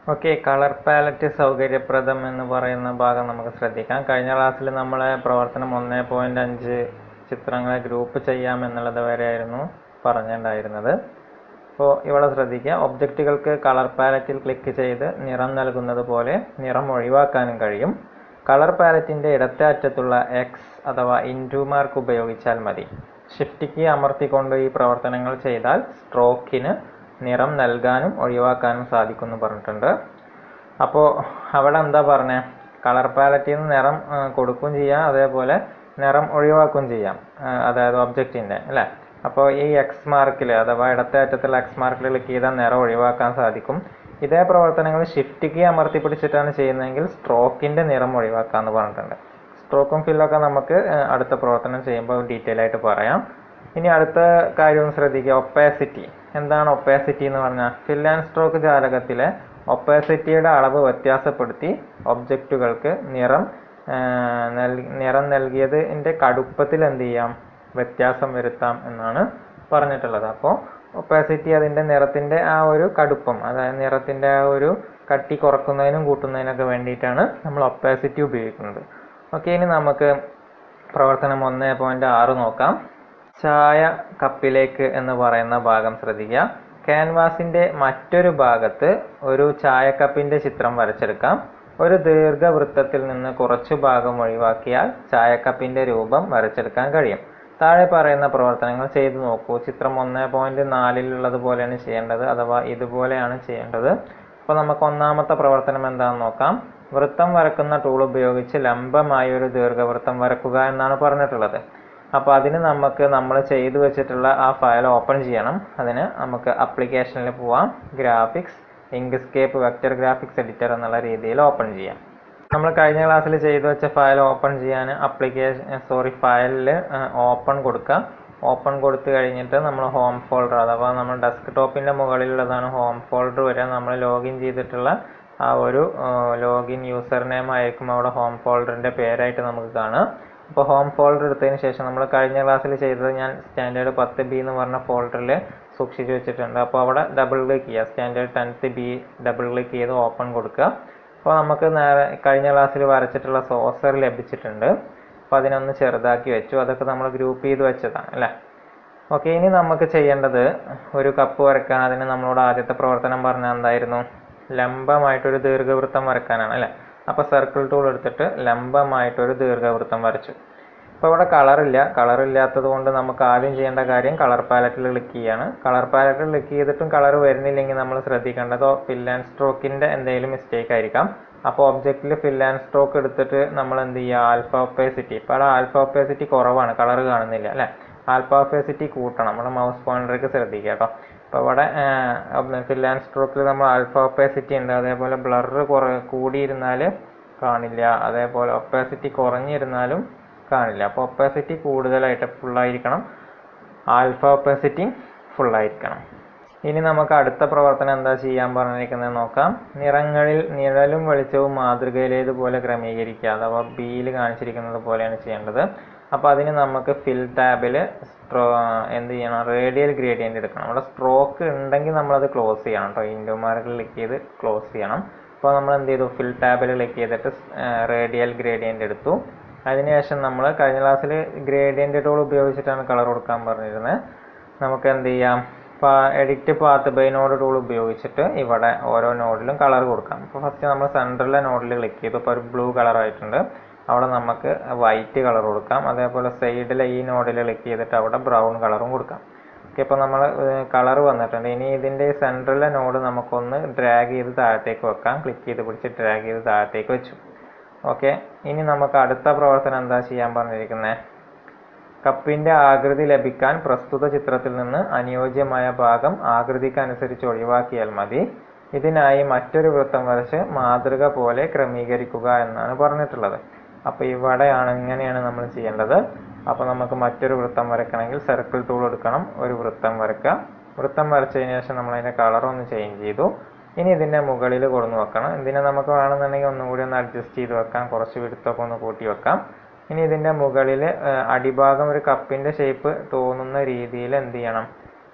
okay colour palette സൗകര്യപ്രദം എന്ന് പറയുന്ന ഭാഗം നമുക്ക് ശ്രദ്ധിക്കാം കഴിഞ്ഞ ക്ലാസ്സിൽ നമ്മളെ പ്രവർത്തനം ഒന്നേ പോയിന്റ് അഞ്ച് ചിത്രങ്ങളെ ഗ്രൂപ്പ് ചെയ്യാം എന്നുള്ളത് വരെയായിരുന്നു പറഞ്ഞിട്ടുണ്ടായിരുന്നത് അപ്പോൾ ഇവിടെ ശ്രദ്ധിക്കുക ഒബ്ജക്റ്റുകൾക്ക് കളർ പാലറ്റിൽ ക്ലിക്ക് ചെയ്ത് നിറം നൽകുന്നത് പോലെ നിറം ഒഴിവാക്കാനും കഴിയും കളർ പാലറ്റിന്റെ ഇടത്തെ അറ്റത്തുള്ള എക്സ് അഥവാ ഇൻറ്റു മാർക്ക് ഉപയോഗിച്ചാൽ മതി ഷിഫ്റ്റ് കീ അമർത്തിക്കൊണ്ട് ഈ പ്രവർത്തനങ്ങൾ ചെയ്താൽ സ്ട്രോക്കിന് നിറം നൽകാനും ഒഴിവാക്കാനും സാധിക്കും എന്ന് പറഞ്ഞിട്ടുണ്ട് അപ്പോൾ അവിടെ എന്താ പറഞ്ഞേ കളർ പാലറ്റിൽ നിന്ന് നിറം ആ, കൊടുക്കുകയും ചെയ്യാം അതേപോലെ നിറം ഒഴിവാക്കുകയും ചെയ്യാം ആ, അതായത് ഒബ്ജക്റ്റിൻ്റെ അല്ലേ അപ്പോൾ ഈ എക്സ് മാർക്കിൽ അഥവാ ഇടത്തെ അറ്റത്തുള്ള എക്സ് മാർക്കിൽ ക്ലിക്ക് ചെയ്താൽ നിറം ഒഴിവാക്കാൻ സാധിക്കും ഇതേ പ്രവർത്തനങ്ങൾ ഷിഫ്റ്റ് കീ അമർത്തി പിടിച്ചിട്ടാണ് ചെയ്യുന്നതെങ്കിൽ സ്ട്രോക്കിൻ്റെ നിറം ഒഴിവാക്കാമെന്ന് പറഞ്ഞിട്ടുണ്ട് സ്ട്രോക്കും ഫില്ലൊക്കെ നമുക്ക് ആ, അടുത്ത പ്രവർത്തനം ചെയ്യുമ്പോൾ ഡീറ്റെയിൽ ആയിട്ട് പറയാം ഇനി അടുത്ത കാര്യം ഒന്ന് ശ്രദ്ധിക്കുക ഒപ്പാസിറ്റി എന്താണ് ഒപ്പാസിറ്റി എന്ന് പറഞ്ഞാൽ ഫിൽ ആൻഡ് സ്ട്രോക്ക് ജാലകത്തിലെ ഒപ്പാസിറ്റിയുടെ അളവ് വ്യത്യാസപ്പെടുത്തി ഒബ്ജക്റ്റുകൾക്ക് നിറം ആ, നൽ- നിറം നൽകിയതിൻ്റെ കടുപ്പത്തിൽ എന്ത് ചെയ്യാം വ്യത്യാസം വരുത്താം എന്നാണ് പറഞ്ഞിട്ടുള്ളത് അപ്പോൾ ഒപ്പാസിറ്റി അതിൻ്റെ നിറത്തിൻ്റെ ആ ഒരു കടുപ്പം അതായത് നിറത്തിൻ്റെ ആ ഒരു കട്ടി കുറക്കുന്നതിനും കൂട്ടുന്നതിനൊക്കെ വേണ്ടിയിട്ടാണ് നമ്മൾ ഒപ്പാസിറ്റി ഉപയോഗിക്കുന്നത് ഓക്കെ ഇനി നമുക്ക് പ്രവർത്തനം ഒന്ന് പോയിന്റ് ആറ് നോക്കാം ചായ കപ്പിലേക്ക് എന്ന് പറയുന്ന ഭാഗം ശ്രദ്ധിക്കുക ക്യാൻവാസിന്റെ മറ്റൊരു ഭാഗത്ത് ഒരു ചായക്കപ്പിന്റെ ചിത്രം വരച്ചെടുക്കാം ഒരു ദീർഘവൃത്തത്തിൽ നിന്ന് കുറച്ചു ഭാഗം ഒഴിവാക്കിയാൽ ചായക്കപ്പിന്റെ രൂപം വരച്ചെടുക്കാൻ കഴിയും താഴെ പറയുന്ന പ്രവർത്തനങ്ങൾ ചെയ്തു നോക്കൂ ചിത്രം ഒന്ന് പോയിന്റ് നാലിലുള്ളത് പോലെയാണ് ചെയ്യേണ്ടത് അഥവാ ഇതുപോലെയാണ് ചെയ്യേണ്ടത് അപ്പോൾ നമുക്ക് ഒന്നാമത്തെ പ്രവർത്തനം എന്താണെന്ന് നോക്കാം വൃത്തം വരക്കുന്ന ടൂൾ ഉപയോഗിച്ച് ലംബമായ ഒരു ദീർഘവൃത്തം വരക്കുക എന്നാണ് പറഞ്ഞിട്ടുള്ളത് അപ്പോൾ അതിന് നമുക്ക് നമ്മൾ ചെയ്തു വെച്ചിട്ടുള്ള ആ ഫയൽ ഓപ്പൺ ചെയ്യണം അതിന് നമുക്ക് അപ്ലിക്കേഷനിൽ പോവാം graphics Inkscape vector graphics editor എന്നുള്ള രീതിയിൽ ഓപ്പൺ ചെയ്യാം നമ്മൾ കഴിഞ്ഞ ക്ലാസ്സിൽ ചെയ്തു വെച്ച ഫയൽ ഓപ്പൺ ചെയ്യാൻ അപ്ലിക്കേഷൻ സോറി ഫയലിൽ ഓപ്പൺ കൊടുക്കുക ഓപ്പൺ കൊടുത്തു കഴിഞ്ഞിട്ട് നമ്മൾ ഹോം ഫോൾഡർ അഥവാ നമ്മൾ ഡെസ്ക്ടോപ്പിൻ്റെ മുകളിലുള്ളതാണ് ഹോം ഫോൾഡർ വരെ നമ്മൾ ലോഗിൻ ചെയ്തിട്ടുള്ള ആ ഒരു ലോഗിൻ യൂസർ നെയിം ആയിരിക്കും അവിടെ ഹോം ഫോൾഡറിൻ്റെ പേരായിട്ട് നമുക്ക് കാണാം അപ്പോൾ ഹോം ഫോൾഡർ എടുത്തതിന് ശേഷം നമ്മൾ കഴിഞ്ഞ ക്ലാസ്സിൽ ചെയ്തത് ഞാൻ സ്റ്റാൻഡേർഡ് പത്ത് ബി എന്ന് പറഞ്ഞ ഫോൾഡറിൽ സൂക്ഷിച്ച് വെച്ചിട്ടുണ്ട് അപ്പോൾ അവിടെ ഡബിൾ ക്ലിക്ക് ചെയ്യുക standard tenth B double click ചെയ്ത് ഓപ്പൺ കൊടുക്കുക അപ്പോൾ നമുക്ക് നേരെ കഴിഞ്ഞ ക്ലാസ്സിൽ വരച്ചിട്ടുള്ള സോസർ ലഭിച്ചിട്ടുണ്ട് അപ്പോൾ അതിനൊന്ന് ചെറുതാക്കി വെച്ചു അതൊക്കെ നമ്മൾ ഗ്രൂപ്പ് ചെയ്ത് വെച്ചതാണ് അല്ലേ ഓക്കെ ഇനി നമുക്ക് ചെയ്യേണ്ടത് ഒരു കപ്പ് വരക്കാൻ അതിന് നമ്മളോട് ആദ്യത്തെ പ്രവർത്തനം പറഞ്ഞാൽ എന്തായിരുന്നു ലംബമായിട്ടൊരു ദീർഘവൃത്തം വരക്കാനാണ് അല്ലേ അപ്പോൾ സർക്കിൾ ടൂൾ എടുത്തിട്ട് ലംബമായിട്ടൊരു ദീർഘവൃത്തം വരച്ചു ഇപ്പോൾ ഇവിടെ കളറില്ല കളർ ഇല്ലാത്തത് കൊണ്ട് നമുക്ക് ആദ്യം ചെയ്യേണ്ട കാര്യം കളർ പാലറ്റിൽ ക്ലിക്ക് ചെയ്യാണ് കളർ പാലറ്റിൽ ക്ലിക്ക് ചെയ്തിട്ടും കളർ വരുന്നില്ലെങ്കിൽ നമ്മൾ ശ്രദ്ധിക്കേണ്ടത് ഫിൽ ആൻഡ് സ്ട്രോക്കിൻ്റെ എന്തെങ്കിലും മിസ്റ്റേക്ക് ആയിരിക്കാം അപ്പോൾ ഒബ്ജക്റ്റിൽ ഫിൽ ആൻഡ് സ്ട്രോക്ക് എടുത്തിട്ട് നമ്മൾ എന്ത് ചെയ്യുക ആൽഫ ഒപ്പേസിറ്റി ഇപ്പോൾ അവിടെ ആൽഫ ഒപ്പേസിറ്റി കുറവാണ് കളർ കാണുന്നില്ല അല്ലേ ആൽഫ ഒപ്പേസിറ്റി കൂട്ടണം നമ്മുടെ മൗസ് പോയിന്റർക്ക് ശ്രദ്ധിക്കുക കേട്ടോ അപ്പോൾ ഇവിടെ ഫിൽ ആൻഡ് സ്ട്രോക്കിൽ നമ്മൾ ആൽഫ ഒപ്പേസിറ്റി ഉണ്ട് അതേപോലെ ബ്ലർ കുറ കൂടിയിരുന്നാൽ കാണില്ല അതേപോലെ ഒപ്പേസിറ്റി കുറഞ്ഞിരുന്നാലും കാണില്ല അപ്പോൾ ഒപ്പാസിറ്റി കൂടുതലായിട്ട് ഫുള്ളായിരിക്കണം ആൽഫ ഒപ്പാസിറ്റി ഫുള്ളായിരിക്കണം ഇനി നമുക്ക് അടുത്ത പ്രവർത്തനം എന്താ ചെയ്യാൻ പറഞ്ഞിരിക്കുന്നത് നോക്കാം നിറങ്ങളിൽ നിഴലും വെളിച്ചവും മാതൃകയിലേതുപോലെ ക്രമീകരിക്കുക അഥവാ ബിയിൽ കാണിച്ചിരിക്കുന്നത് പോലെയാണ് ചെയ്യേണ്ടത് അപ്പോൾ അതിന് നമുക്ക് ഫിൽ ടാബിൽ സ്ട്രോ എന്ത് ചെയ്യണം റേഡിയൽ ഗ്രേഡിയൻ്റ് എടുക്കണം അവിടെ സ്ട്രോക്ക് ഉണ്ടെങ്കിൽ നമ്മളത് ക്ലോസ് ചെയ്യണം കേട്ടോ ഇൻഡോ മാർക്ക് ക്ലിക്ക് ചെയ്ത് ക്ലോസ് ചെയ്യണം അപ്പോൾ നമ്മൾ എന്ത് ചെയ്തു ഫിൽ ടാബിൽ ക്ലിക്ക് ചെയ്തിട്ട് റേഡിയൽ ഗ്രേഡിയൻ്റ് എടുത്തു അതിനുശേഷം നമ്മൾ കഴിഞ്ഞ ക്ലാസ്സിൽ ഗ്രേഡിയൻ്റ് ടൂൾ ഉപയോഗിച്ചിട്ടാണ് കളർ കൊടുക്കാൻ പറഞ്ഞിരുന്നത് നമുക്ക് എന്ത് ചെയ്യാം edit path by node tool ഉപയോഗിച്ചിട്ട് ഇവിടെ ഓരോ നോഡിലും കളർ കൊടുക്കാം അപ്പോൾ ഫസ്റ്റ് നമ്മൾ സെൻറ്ററിലെ നോഡിൽ ക്ലിക്ക് ചെയ്തു ഇപ്പോൾ ഒരു ബ്ലൂ കളർ ആയിട്ടുണ്ട് അവിടെ നമുക്ക് വൈറ്റ് കളർ കൊടുക്കാം അതേപോലെ സൈഡിലെ ഈ നോഡിൽ ക്ലിക്ക് ചെയ്തിട്ട് അവിടെ ബ്രൗൺ കളറും കൊടുക്കാം ഓക്കെ ഇപ്പോൾ നമ്മൾ കളർ വന്നിട്ടുണ്ട് ഇനി ഇതിൻ്റെ സെൻറ്ററിലെ നോഡ് നമുക്കൊന്ന് ഡ്രാഗ് ചെയ്ത് താഴത്തേക്ക് വെക്കാം ക്ലിക്ക് ചെയ്ത് പിടിച്ച് ഡ്രാഗ് ചെയ്ത് താഴത്തേക്ക് വെച്ചു ഓക്കെ ഇനി നമുക്ക് അടുത്ത പ്രവർത്തനം എന്താ ചെയ്യാൻ പറഞ്ഞിരിക്കുന്നത് കപ്പിന്റെ ആകൃതി ലഭിക്കാൻ പ്രസ്തുത ചിത്രത്തിൽ നിന്ന് അനുയോജ്യമായ ഭാഗം ആകൃതിക്ക് അനുസരിച്ച് ഒഴിവാക്കിയാൽ മതി ഇതിനായി മറ്റൊരു വൃത്തം വരച്ച് മാതൃക പോലെ ക്രമീകരിക്കുക എന്നാണ് പറഞ്ഞിട്ടുള്ളത് അപ്പോൾ ഇവിടെയാണ് ഇങ്ങനെയാണ് നമ്മൾ ചെയ്യേണ്ടത് അപ്പോൾ നമുക്ക് മറ്റൊരു വൃത്തം വരയ്ക്കണമെങ്കിൽ സർക്കിൾ ടൂൾ എടുക്കണം ഒരു വൃത്തം വരയ്ക്കുക വൃത്തം വരച്ചതിന് ശേഷം നമ്മൾ അതിൻ്റെ കളർ ഒന്ന് ചേഞ്ച് ചെയ്തു ഇനി ഇതിൻ്റെ മുകളിൽ കൊടുന്ന് വെക്കണം ഇതിനെ നമുക്ക് വേണമെന്നുണ്ടെങ്കിൽ ഒന്നും കൂടി ഒന്ന് അഡ്ജസ്റ്റ് ചെയ്ത് വെക്കാം കുറച്ച് വിടുത്തൊക്കെ ഒന്ന് കൂട്ടി വെക്കാം ഇനി ഇതിൻ്റെ മുകളിൽ അടിഭാഗം ഒരു കപ്പിൻ്റെ ഷേപ്പ് തോന്നുന്ന രീതിയിൽ എന്ത് ചെയ്യണം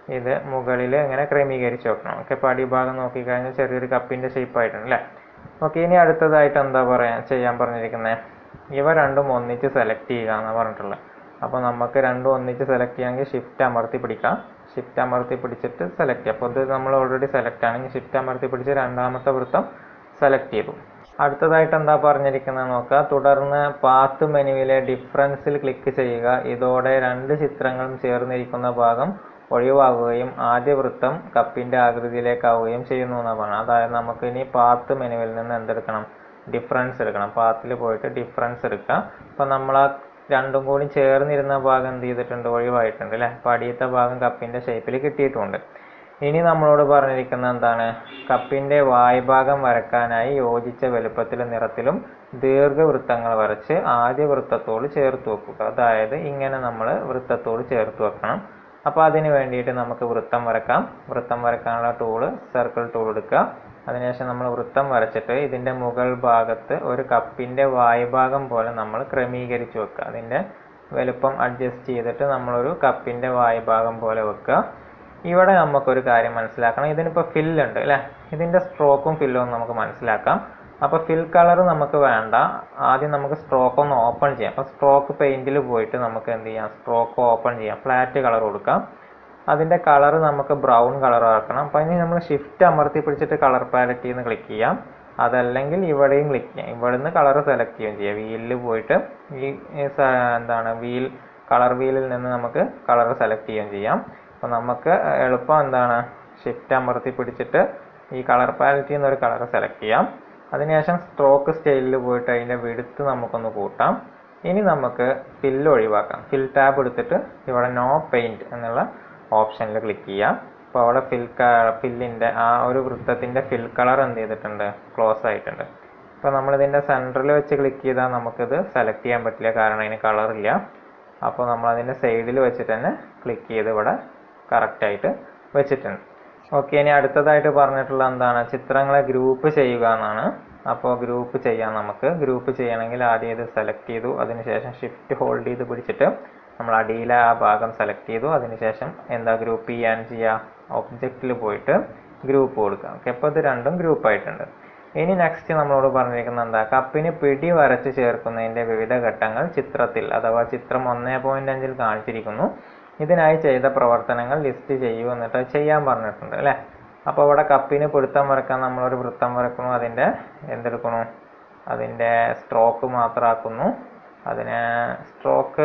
ഇത് മുകളിൽ ഇങ്ങനെ ക്രമീകരിച്ച് വെക്കണം ഓക്കെ അപ്പോൾ അടിഭാഗം നോക്കിക്കഴിഞ്ഞാൽ ചെറിയൊരു കപ്പിൻ്റെ ഷേപ്പ് ആയിട്ടുണ്ട് അല്ലേ ഓക്കെ ഇനി അടുത്തതായിട്ട് എന്താ പറയാ ചെയ്യാൻ പറഞ്ഞിരിക്കുന്നത് ഇവ രണ്ടും ഒന്നിച്ച് സെലക്ട് ചെയ്യുക എന്നാണ് പറഞ്ഞിട്ടുള്ളത് അപ്പോൾ നമുക്ക് രണ്ടും ഒന്നിച്ച് സെലക്ട് ചെയ്യാമെങ്കിൽ ഷിഫ്റ്റ് അമർത്തി പിടിക്കാം ഷിഫ്റ്റ് അമർത്തി പിടിച്ചിട്ട് സെലക്ട് ചെയ്യാം അപ്പോൾ ഇത് നമ്മൾ ഓൾറെഡി സെലക്ട് ആണെങ്കിൽ ഷിഫ്റ്റ് അമർത്തി പിടിച്ച് രണ്ടാമത്തെ വൃത്തം സെലക്ട് ചെയ്തു അടുത്തതായിട്ട് എന്താ പറഞ്ഞിരിക്കുന്നത് നോക്കുക തുടർന്ന് പാത്ത് മെനുവിലെ ഡിഫറൻസിൽ ക്ലിക്ക് ചെയ്യുക ഇതോടെ രണ്ട് ചിത്രങ്ങളും ചേർന്നിരിക്കുന്ന ഭാഗം ഒഴിവാകുകയും ആദ്യ വൃത്തം കപ്പിന്റെ ആകൃതിയിലേക്കാവുകയും ചെയ്യുന്നു എന്നാണ് പറഞ്ഞത് അതായത് നമുക്ക് ഇനി പാത്ത് മെനുവിൽ നിന്ന് എന്തെടുക്കണം ഡിഫറൻസ് എടുക്കണം പാത്തിൽ പോയിട്ട് ഡിഫറൻസ് എടുക്കുക അപ്പോൾ നമ്മൾ ആ രണ്ടും കൂടി ചേർന്നിരുന്ന ഭാഗം എന്ത് ചെയ്തിട്ടുണ്ട് ഒഴിവായിട്ടുണ്ട് അല്ലേ അപ്പോൾ അടിയത്തെ ഭാഗം കപ്പിന്റെ ഷേപ്പിൽ കിട്ടിയിട്ടുമുണ്ട് ഇനി നമ്മളോട് പറഞ്ഞിരിക്കുന്നത് എന്താണ് കപ്പിന്റെ വായ്ഭാഗം വരക്കാനായി യോജിച്ച വലുപ്പത്തിലും നിറത്തിലും ദീർഘവൃത്തങ്ങൾ വരച്ച് ആദ്യ വൃത്തത്തോട് ചേർത്ത് വെക്കുക അതായത് ഇങ്ങനെ നമ്മൾ വൃത്തത്തോട് ചേർത്ത് വെക്കണം അപ്പോൾ അതിന് വേണ്ടിയിട്ട് നമുക്ക് വൃത്തം വരക്കാം വൃത്തം വരക്കാനുള്ള ടൂള് സർക്കിൾ ടൂൾ എടുക്കുക അതിനുശേഷം നമ്മൾ വൃത്തം വരച്ചിട്ട് ഇതിന്റെ മുകൾ ഭാഗത്ത് ഒരു കപ്പിന്റെ വായ്ഭാഗം പോലെ നമ്മൾ ക്രമീകരിച്ച് വെക്കുക അതിന്റെ വലുപ്പം അഡ്ജസ്റ്റ് ചെയ്തിട്ട് നമ്മളൊരു കപ്പിന്റെ വായ്ഭാഗം പോലെ വെക്കുക ഇവിടെ നമുക്കൊരു കാര്യം മനസ്സിലാക്കണം ഇതിനിപ്പോൾ ഫില്ലുണ്ട് അല്ലേ ഇതിന്റെ സ്ട്രോക്കും ഫില്ലും നമുക്ക് മനസ്സിലാക്കാം അപ്പോൾ ഫിൽ കളർ നമുക്ക് വേണ്ട ആദ്യം നമുക്ക് സ്ട്രോക്ക് ഒന്ന് ഓപ്പൺ ചെയ്യാം അപ്പോൾ സ്ട്രോക്ക് പെയിന്റിൽ പോയിട്ട് നമുക്ക് എന്ത് ചെയ്യാം സ്ട്രോക്ക് ഓപ്പൺ ചെയ്യാം ഫ്ലാറ്റ് കളർ കൊടുക്കാം അതിന്റെ കളർ നമുക്ക് ബ്രൗൺ കളർ ആക്കണം അപ്പോൾ ഇനി നമ്മൾ ഷിഫ്റ്റ് അമർത്തി പിടിച്ചിട്ട് കളർ പാലറ്റിൽ നിന്ന് ക്ലിക്ക് ചെയ്യാം അതല്ലെങ്കിൽ ഇവിടെയും ക്ലിക്ക് ചെയ്യാം ഇവിടുന്ന് കളർ സെലക്ട് ചെയ്യുകയും ചെയ്യാം വീലിൽ പോയിട്ട് ഈ ഈ സ- എന്താണ് വീൽ കളർ വീലിൽ നിന്ന് നമുക്ക് കളർ സെലക്ട് ചെയ്യുകയും ചെയ്യാം അപ്പോൾ നമുക്ക് എളുപ്പം എന്താണ് ഷിഫ്റ്റ് അമർത്തി പിടിച്ചിട്ട് ഈ കളർ പാലറ്റിൽ നിന്ന് ഒരു കളർ സെലക്ട് ചെയ്യാം അതിനുശേഷം സ്ട്രോക്ക് സ്റ്റൈലിൽ പോയിട്ട് അതിൻ്റെ വിടുത്ത് നമുക്കൊന്ന് കൂട്ടാം ഇനി നമുക്ക് ഫില്ല് ഒഴിവാക്കാം ഫിൽ ടാബ് എടുത്തിട്ട് ഇവിടെ നോ പെയിന്റ് എന്നുള്ള ഓപ്ഷനിൽ ക്ലിക്ക് ചെയ്യാം അപ്പോൾ അവിടെ ഫിൽ ഫില്ലിൻ്റെ ആ ഒരു വൃത്തത്തിൻ്റെ ഫിൽ കളർ എന്ത് ചെയ്തിട്ടുണ്ട് ക്ലോസ് ആയിട്ടുണ്ട് അപ്പോൾ നമ്മളിതിൻ്റെ സെൻറ്ററിൽ വെച്ച് ക്ലിക്ക് ചെയ്താൽ നമുക്കിത് സെലക്ട് ചെയ്യാൻ പറ്റില്ല കാരണം അതിന് കളറില്ല അപ്പോൾ നമ്മൾ അതിൻ്റെ സൈഡിൽ വെച്ചിട്ട് തന്നെ ക്ലിക്ക് ചെയ്ത് ഇവിടെ കറക്റ്റായിട്ട് വെച്ചിട്ടുണ്ട് ഓക്കെ ഇനി അടുത്തതായിട്ട് പറഞ്ഞിട്ടുള്ള എന്താണ് ചിത്രങ്ങളെ ഗ്രൂപ്പ് ചെയ്യുക എന്നാണ് അപ്പോൾ ഗ്രൂപ്പ് ചെയ്യാം നമുക്ക് ഗ്രൂപ്പ് ചെയ്യണമെങ്കിൽ ആദ്യം ഇത് സെലക്ട് ചെയ്തു അതിനുശേഷം ഷിഫ്റ്റ് ഹോൾഡ് ചെയ്ത് പിടിച്ചിട്ട് നമ്മൾ അടിയിലെ ആ ഭാഗം സെലക്ട് ചെയ്തു അതിനുശേഷം എന്താ ഗ്രൂപ്പ് ചെയ്യാൻ ചെയ്യുക ഒബ്ജക്റ്റിൽ പോയിട്ട് ഗ്രൂപ്പ് കൊടുക്കുക ഓക്കെ അപ്പോൾ ഇത് രണ്ടും ഗ്രൂപ്പ് ആയിട്ടുണ്ട് ഇനി നെക്സ്റ്റ് നമ്മളോട് പറഞ്ഞിരിക്കുന്നത് എന്താ കപ്പിന് പിടി വരച്ച് ചേർക്കുന്നതിന്റെ വിവിധ ഘട്ടങ്ങൾ ചിത്രത്തിൽ അഥവാ ചിത്രം ഒന്നേ പോയിന്റ് അഞ്ചിൽ കാണിച്ചിരിക്കുന്നു ഇതിനായി ചെയ്ത പ്രവർത്തനങ്ങൾ ലിസ്റ്റ് ചെയ്യൂ എന്നിട്ട് അത് ചെയ്യാൻ പറഞ്ഞിട്ടുണ്ട് അല്ലേ അപ്പോൾ ഇവിടെ കപ്പിന് പിടുത്തം വരക്കാൻ നമ്മളൊരു വൃത്തം വരക്കുന്നു അതിൻ്റെ എന്തെടുക്കണു അതിൻ്റെ സ്ട്രോക്ക് മാത്രമാക്കുന്നു അതിനെ സ്ട്രോക്ക്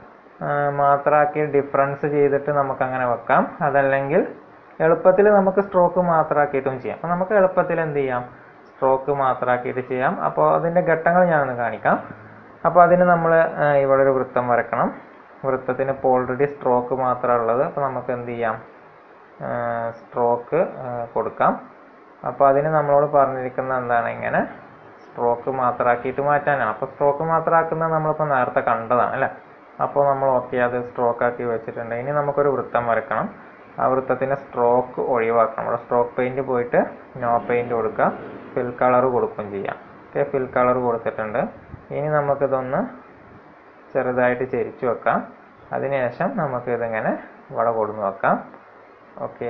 മാത്രമാക്കി ഡിഫറൻസ് ചെയ്തിട്ട് നമുക്ക് അങ്ങനെ വെക്കാം അതല്ലെങ്കിൽ എളുപ്പത്തിൽ നമുക്ക് സ്ട്രോക്ക് മാത്രമാക്കിയിട്ടും ചെയ്യാം അപ്പോൾ നമുക്ക് എളുപ്പത്തിൽ എന്ത് ചെയ്യാം സ്ട്രോക്ക് മാത്രമാക്കിയിട്ട് ചെയ്യാം അപ്പോൾ അതിൻ്റെ ഘട്ടങ്ങൾ ഞാനൊന്ന് കാണിക്കാം അപ്പോൾ അതിന് നമ്മൾ ഇവിടെ ഒരു വൃത്തം വരക്കണം വൃത്തത്തിന് ഇപ്പോൾ ഓൾറെഡി സ്ട്രോക്ക് മാത്രമേ ഉള്ളത് അപ്പോൾ നമുക്ക് എന്ത് ചെയ്യാം സ്ട്രോക്ക് കൊടുക്കാം അപ്പോൾ അതിന് നമ്മളോട് പറഞ്ഞിരിക്കുന്നത് എന്താണ് ഇങ്ങനെ സ്ട്രോക്ക് മാത്രമാക്കിയിട്ട് മാറ്റാനാണ് അപ്പോൾ സ്ട്രോക്ക് മാത്രമാക്കുന്നത് നമ്മളിപ്പോൾ നേരത്തെ കണ്ടതാണ് അല്ലേ അപ്പോൾ നമ്മൾ ഓക്കെ അത് സ്ട്രോക്ക് ആക്കി വെച്ചിട്ടുണ്ട് ഇനി നമുക്കൊരു വൃത്തം വരക്കണം ആ വൃത്തത്തിന് സ്ട്രോക്ക് ഒഴിവാക്കണം അവിടെ സ്ട്രോക്ക് പെയിന്റ് പോയിട്ട് നോ പെയിന്റ് കൊടുക്കുക ഫിൽ കളർ കൊടുക്കുകയും ചെയ്യാം ഓക്കെ ഫിൽ കളർ കൊടുത്തിട്ടുണ്ട് ഇനി നമുക്കിതൊന്ന് ചെറുതായിട്ട് ചെരിച്ചു വെക്കാം അതിനുശേഷം നമുക്ക് ഇതിങ്ങനെ ഇവിടെ കൊടുന്ന് വെക്കാം ഓക്കെ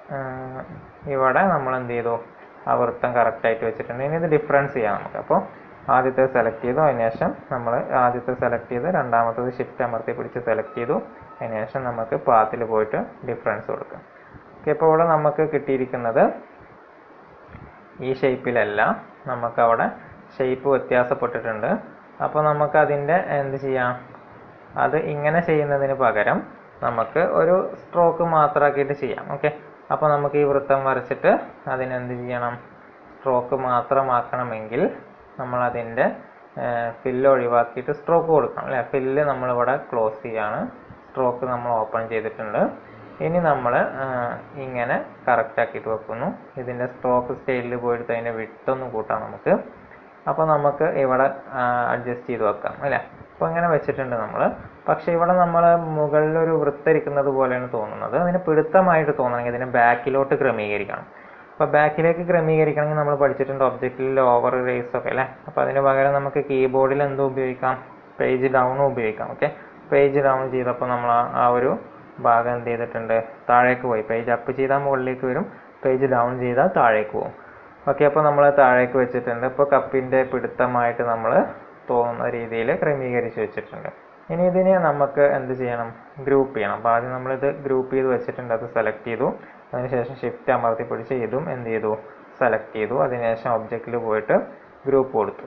ഇവിടെ നമ്മൾ എന്ത് ചെയ്തു ആ വൃത്തം correct ആയിട്ട് വെച്ചിട്ടുണ്ട് ഇനി ഇത് ഡിഫറൻസ് ചെയ്യാം നമുക്ക് അപ്പോൾ ആദ്യത്തെ സെലക്ട് ചെയ്തു അതിനുശേഷം നമ്മൾ ആദ്യത്തെ സെലക്ട് ചെയ്ത് രണ്ടാമത്തത് ഷിഫ്റ്റ് അമർത്തി പിടിച്ച് സെലക്ട് ചെയ്തു അതിനുശേഷം നമുക്ക് പാത്തിൽ പോയിട്ട് ഡിഫറൻസ് കൊടുക്കാം ഓക്കെ അപ്പോൾ ഇവിടെ നമുക്ക് കിട്ടിയിരിക്കുന്നത് ഈ ഷേപ്പിലല്ല നമുക്ക് അവിടെ ഷേപ്പ് വ്യത്യാസപ്പെട്ടിട്ടുണ്ട് അപ്പോൾ നമുക്ക് അതിൻ്റെ എന്ത് ചെയ്യാം അത് ഇങ്ങനെ ചെയ്യുന്നതിന് പകരം നമുക്ക് ഒരു സ്ട്രോക്ക് മാത്രമാക്കിയിട്ട് ചെയ്യാം ഓക്കെ അപ്പോൾ നമുക്ക് ഈ വൃത്തം വരച്ചിട്ട് അതിനെന്ത് ചെയ്യണം സ്ട്രോക്ക് മാത്രമാക്കണമെങ്കിൽ നമ്മൾ അതിൻ്റെ ഫില്ല് ഒഴിവാക്കിയിട്ട് സ്ട്രോക്ക് കൊടുക്കണം അല്ലേ ഫില്ല് നമ്മളിവിടെ ക്ലോസ് ചെയ്യാണ് സ്ട്രോക്ക് നമ്മൾ ഓപ്പൺ ചെയ്തിട്ടുണ്ട് ഇനി നമ്മൾ ഇങ്ങനെ കറക്റ്റ് ആക്കിയിട്ട് വെക്കുന്നു ഇതിൻ്റെ സ്ട്രോക്ക് സ്റ്റൈലിൽ പോയിട്ട് അതിൻ്റെ വിട്ടൊന്ന് കൂട്ടാം നമുക്ക് അപ്പോൾ നമുക്ക് ഇവിടെ അഡ്ജസ്റ്റ് ചെയ്ത് വെക്കാം അല്ലേ അപ്പോൾ ഇങ്ങനെ വെച്ചിട്ടുണ്ട് നമ്മൾ പക്ഷേ ഇവിടെ നമ്മൾ മുകളിലൊരു വൃത്തരിക്കുന്നത് പോലെയാണ് തോന്നുന്നത് അതിന് പിടുത്തമായിട്ട് തോന്നണമെങ്കിൽ ഇതിനെ ബാക്കിലോട്ട് ക്രമീകരിക്കണം അപ്പോൾ ബാക്കിലേക്ക് ക്രമീകരിക്കണമെങ്കിൽ നമ്മൾ പഠിച്ചിട്ടുണ്ട് ഒബ്ജക്റ്റിൽ ഓവർ റേസ് ഒക്കെ അല്ലേ അപ്പോൾ അതിന് പകരം നമുക്ക് കീബോർഡിൽ എന്തോ ഉപയോഗിക്കാം പേജ് ഡൗൺ ഉപയോഗിക്കാം ഓക്കെ പേജ് ഡൗൺ ചെയ്തപ്പോൾ നമ്മൾ ആ- ആ ഒരു ഭാഗം എന്ത് ചെയ്തിട്ടുണ്ട് താഴേക്ക് പോയി പേജ് അപ്പ് ചെയ്താൽ മുകളിലേക്ക് വരും പേജ് ഡൗൺ ചെയ്താൽ താഴേക്ക് പോകും ഓക്കെ അപ്പോൾ നമ്മൾ താഴേക്ക് വെച്ചിട്ടുണ്ട് ഇപ്പോൾ കപ്പിൻ്റെ പിടുത്തമായിട്ട് നമ്മൾ തോന്നുന്ന രീതിയിൽ ക്രമീകരിച്ച് വെച്ചിട്ടുണ്ട് ഇനി ഇതിനെ നമുക്ക് എന്ത് ചെയ്യണം ഗ്രൂപ്പ് ചെയ്യണം അപ്പോൾ ആദ്യം നമ്മളിത് ഗ്രൂപ്പ് ചെയ്ത് വെച്ചിട്ടുണ്ട് അത് സെലക്ട് ചെയ്തു അതിനുശേഷം ഷിഫ്റ്റ് അമർത്തി പിടിച്ച് ഇതും എന്ത് ചെയ്തു സെലക്ട് ചെയ്തു അതിനുശേഷം ഒബ്ജക്റ്റിൽ പോയിട്ട് ഗ്രൂപ്പ് കൊടുത്തു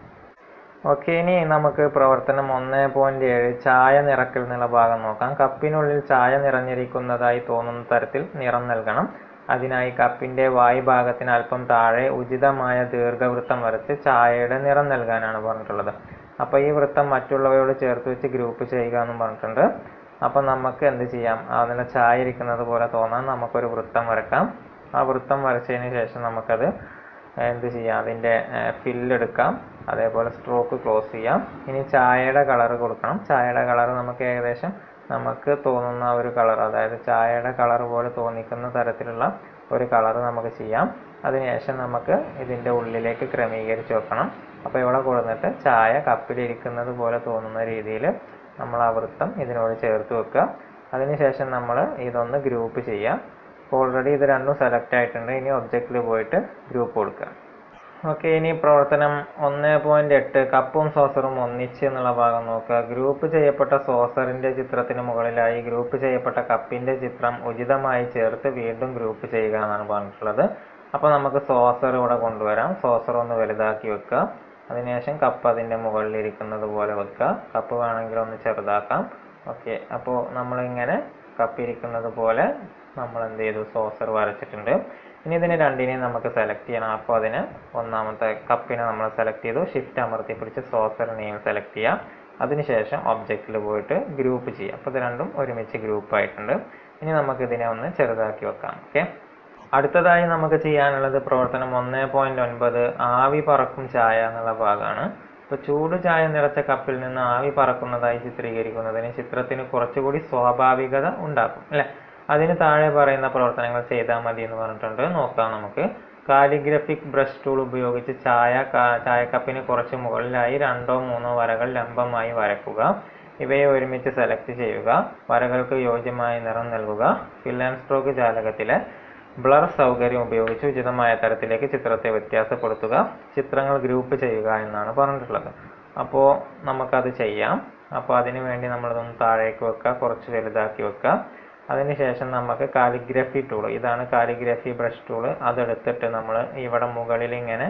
ഓക്കെ ഇനി നമുക്ക് പ്രവർത്തനം ഒന്ന് പോയിന്റ് ഏഴ് ചായ നിറക്കൽ എന്നുള്ള ഭാഗം നോക്കാം കപ്പിനുള്ളിൽ ചായ നിറഞ്ഞിരിക്കുന്നതായി തോന്നുന്ന തരത്തിൽ നിറം നൽകണം അതിനായി കപ്പിന്റെ വായ് ഭാഗത്തിന് അല്പം താഴെ ഉചിതമായ ദീർഘവൃത്തം വരച്ച് ചായയുടെ നിറം നൽകാനാണ് പറഞ്ഞിട്ടുള്ളത് അപ്പൊ ഈ വൃത്തം മറ്റുള്ളവയോട് ചേർത്ത് വെച്ച് ഗ്രൂപ്പ് ചെയ്യുക എന്നും പറഞ്ഞിട്ടുണ്ട് അപ്പൊ നമുക്ക് എന്ത് ചെയ്യാം അതിന് ചായ ഇരിക്കുന്നത് പോലെ തോന്നാൻ നമുക്കൊരു വൃത്തം വരക്കാം ആ വൃത്തം വരച്ചതിന് ശേഷം നമുക്കത് എന്ത് ചെയ്യാം അതിൻ്റെ ഫില്ല് എടുക്കാം അതേപോലെ സ്ട്രോക്ക് ക്ലോസ് ചെയ്യാം ഇനി ചായയുടെ കളർ കൊടുക്കണം ചായയുടെ കളർ നമുക്ക് ഏകദേശം നമുക്ക് തോന്നുന്ന ഒരു കളർ അതായത് ചായയുടെ കളർ പോലെ തോന്നിക്കുന്ന തരത്തിലുള്ള ഒരു കളർ നമുക്ക് ചെയ്യാം അതിനുശേഷം നമുക്ക് ഇതിൻ്റെ ഉള്ളിലേക്ക് ക്രമീകരിച്ച് വെക്കണം അപ്പോൾ ഇവിടെ കൊടുത്തിട്ട് ചായ കപ്പിലിരിക്കുന്നത് പോലെ തോന്നുന്ന രീതിയിൽ നമ്മൾ ആ വൃത്തം ഇതിനോട് ചേർത്ത് വെക്കുക അതിനുശേഷം നമ്മൾ ഇതൊന്ന് ഗ്രൂപ്പ് ചെയ്യാം ഓൾറെഡി ഇത് രണ്ടും സെലക്ട് ആയിട്ടുണ്ട് ഇനി ഒബ്ജക്റ്റിൽ പോയിട്ട് ഗ്രൂപ്പ് കൊടുക്കുക ഓക്കെ ഇനി പ്രവർത്തനം ഒന്ന് പോയിന്റ് എട്ട് കപ്പും സോസറും ഒന്നിച്ച് എന്നുള്ള ഭാഗം നോക്കുക ഗ്രൂപ്പ് ചെയ്യപ്പെട്ട സോസറിന്റെ ചിത്രത്തിന് മുകളിലായി ഗ്രൂപ്പ് ചെയ്യപ്പെട്ട കപ്പിന്റെ ചിത്രം ഉചിതമായി ചേർത്ത് വീണ്ടും ഗ്രൂപ്പ് ചെയ്യുക എന്നാണ് പറഞ്ഞിട്ടുള്ളത് അപ്പോൾ നമുക്ക് സോസർ ഇവിടെ കൊണ്ടുവരാം സോസർ ഒന്ന് വലുതാക്കി വെക്കുക അതിനുശേഷം കപ്പ് അതിന്റെ മുകളിൽ ഇരിക്കുന്നത് പോലെ വെക്കുക കപ്പ് വേണമെങ്കിൽ ഒന്ന് ചെറുതാക്കാം ഓക്കെ അപ്പോൾ നമ്മളിങ്ങനെ കപ്പ് ഇരിക്കുന്നത് പോലെ നമ്മൾ എന്ത് ചെയ്തു സോസർ വരച്ചിട്ടുണ്ട് ഇനി ഇതിന് രണ്ടിനെയും നമുക്ക് സെലക്ട് ചെയ്യണം അപ്പോൾ അതിന് ഒന്നാമത്തെ കപ്പിനെ നമ്മൾ സെലക്ട് ചെയ്തു ഷിഫ്റ്റ് അമർത്തി പിടിച്ച് സോസറിനെയും സെലക്ട് ചെയ്യാം അതിനുശേഷം ഒബ്ജക്റ്റിൽ പോയിട്ട് ഗ്രൂപ്പ് ചെയ്യാം അപ്പോൾ ഇത് രണ്ടും ഒരുമിച്ച് ഗ്രൂപ്പ് ആയിട്ടുണ്ട് ഇനി നമുക്ക് ഇതിനെ ഒന്ന് ചെറുതാക്കി വെക്കാം ഓക്കെ അടുത്തതായി നമുക്ക് ചെയ്യാനുള്ളത് പ്രവർത്തനം ഒന്ന് പോയിന്റ് ഒൻപത് ആവി പറക്കും ചായ എന്നുള്ള ഭാഗമാണ് ഇപ്പൊ ചൂട് ചായ നിറച്ച കപ്പിൽ നിന്ന് ആവി പറക്കുന്നതായി ചിത്രീകരിക്കുന്നതിന് ചിത്രത്തിന് കുറച്ചുകൂടി സ്വാഭാവികത ഉണ്ടാക്കും അല്ലെ അതിന് താഴെ പറയുന്ന പ്രവർത്തനങ്ങൾ ചെയ്താൽ മതി എന്ന് പറഞ്ഞിട്ടുണ്ട് നോക്കാം നമുക്ക് കാലിഗ്രഫിക് ബ്രഷ് ടൂൾ ഉപയോഗിച്ച് ചായ കാ- ചായക്കപ്പിന് കുറച്ച് മുകളിലായി രണ്ടോ മൂന്നോ വരകൾ ലംബമായി വരക്കുക ഇവയെ ഒരുമിച്ച് സെലക്ട് ചെയ്യുക വരകൾക്ക് യോജ്യമായ നിറം നൽകുക ഫിൽ ആൻഡ് സ്ട്രോക്ക് ജാലകത്തിലെ ബ്ലർ സൗകര്യം ഉപയോഗിച്ച് ഉചിതമായ തരത്തിലേക്ക് ചിത്രത്തെ വ്യത്യാസപ്പെടുത്തുക ചിത്രങ്ങൾ ഗ്രൂപ്പ് ചെയ്യുക എന്നാണ് പറഞ്ഞിട്ടുള്ളത് അപ്പോൾ നമുക്കത് ചെയ്യാം അപ്പോൾ അതിനു വേണ്ടി നമ്മളിതൊന്ന് താഴേക്ക് വെക്കുക കുറച്ച് വലുതാക്കി വെക്കുക അതിനുശേഷം നമുക്ക് കാലിഗ്രഫി ടൂൾ ഇതാണ് കാലിഗ്രഫി ബ്രഷ് ടൂൾ അതെടുത്തിട്ട് നമ്മൾ ഇവിടെ മുകളിൽ ഇങ്ങനെ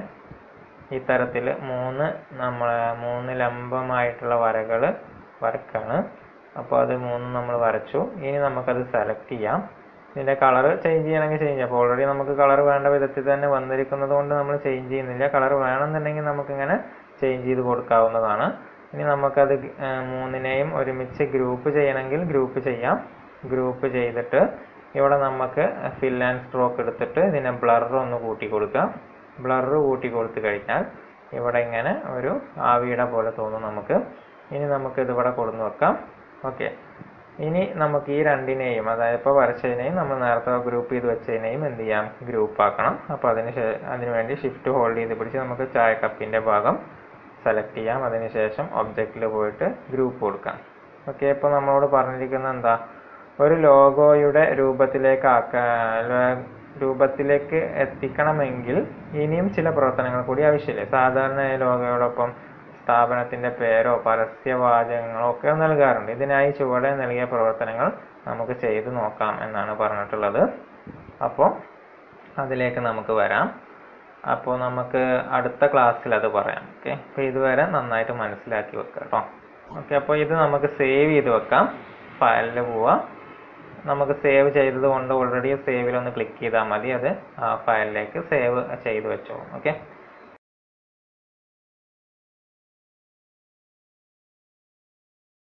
ഈ തരത്തിൽ മൂന്ന് നമ്മൾ മൂന്ന് ലംബമായിട്ടുള്ള വരകൾ വരക്കാണ് അപ്പോൾ അത് മൂന്നും നമ്മൾ വരച്ചു ഇനി നമുക്കത് സെലക്ട് ചെയ്യാം ഇതിന്റെ കളർ ചേഞ്ച് ചെയ്യണമെങ്കിൽ ചേഞ്ച് ചെയ്യാം അപ്പോൾ ഓൾറെഡി നമുക്ക് കളർ വേണ്ട വിധത്തിൽ തന്നെ വന്നിരിക്കുന്നത് കൊണ്ട് നമ്മൾ ചേഞ്ച് ചെയ്യുന്നില്ല കളർ വേണമെന്നുണ്ടെങ്കിൽ നമുക്കിങ്ങനെ ചേഞ്ച് ചെയ്ത് കൊടുക്കാവുന്നതാണ് ഇനി നമുക്കത് ഗ്- ആ, മൂന്നിനെയും ഒരുമിച്ച് ഗ്രൂപ്പ് ചെയ്യണമെങ്കിൽ ഗ്രൂപ്പ് ചെയ്യാം ഗ്രൂപ്പ് ചെയ്തിട്ട് ഇവിടെ നമുക്ക് ഫിൽ ആൻഡ് സ്ട്രോക്ക് എടുത്തിട്ട് ഇതിനെ ബ്ലർ ഒന്ന് കൂട്ടി കൊടുക്കാം ബ്ലർ കൂട്ടി കൊടുത്തു കഴിഞ്ഞാൽ ഇവിടെ ഇങ്ങനെ ഒരു ആവിയുടെ പോലെ തോന്നും നമുക്ക് ഇനി നമുക്ക് ഇത് ഇവിടെ കൊടുന്ന് വെക്കാം ഓക്കെ ഇനി നമുക്ക് ഈ രണ്ടിനെയും അതായത് ഇപ്പോൾ വരച്ചതിനെയും നമ്മൾ നേരത്തെ ഗ്രൂപ്പ് ചെയ്ത് വെച്ചതിനെയും എന്ത് ചെയ്യാം ഗ്രൂപ്പ് ആക്കണം അപ്പോൾ അതിന് ശേ- അതിന് വേണ്ടി ഷിഫ്റ്റ് ഹോൾഡ് ചെയ്ത് പിടിച്ച് നമുക്ക് ചായ കപ്പിൻ്റെ ഭാഗം സെലക്ട് ചെയ്യാം അതിനുശേഷം ഒബ്ജക്റ്റിൽ പോയിട്ട് ഗ്രൂപ്പ് കൊടുക്കാം ഓക്കെ ഇപ്പോൾ നമ്മളോട് പറഞ്ഞിരിക്കുന്നത് എന്താ ഒരു ലോഗോയുടെ രൂപത്തിലേക്ക് ആക്ക ലോ- രൂപത്തിലേക്ക് എത്തിക്കണമെങ്കിൽ ഇനിയും ചില പ്രവർത്തനങ്ങൾ കൂടി ആവശ്യമില്ലേ സാധാരണ ലോഗോയോടൊപ്പം സ്ഥാപനത്തിന്റെ പേരോ പരസ്യവാചകങ്ങളോ ഒക്കെ നൽകാറുണ്ട് ഇതിനായി ചുവടെ നൽകിയ പ്രവർത്തനങ്ങൾ നമുക്ക് ചെയ്തു നോക്കാം എന്നാണ് പറഞ്ഞിട്ടുള്ളത് അപ്പോൾ അതിലേക്ക് നമുക്ക് വരാം അപ്പോൾ നമുക്ക് അടുത്ത ക്ലാസ്സിൽ അത് പറയാം ഓക്കെ അപ്പോൾ ഇതുവരെ നന്നായിട്ട് മനസ്സിലാക്കി വെക്കാം കേട്ടോ ഓക്കെ അപ്പോൾ ഇത് നമുക്ക് സേവ് ചെയ്ത് വെക്കാം ഫയലിൽ പോവാം നമുക്ക് സേവ് ചെയ്തത് കൊണ്ട് ഓൾറെഡി സേവിൽ ഒന്ന് ക്ലിക്ക് ചെയ്താൽ മതി അത് ആ ഫയലിലേക്ക് സേവ് ചെയ്ത് വെച്ചോളും ഓക്കെ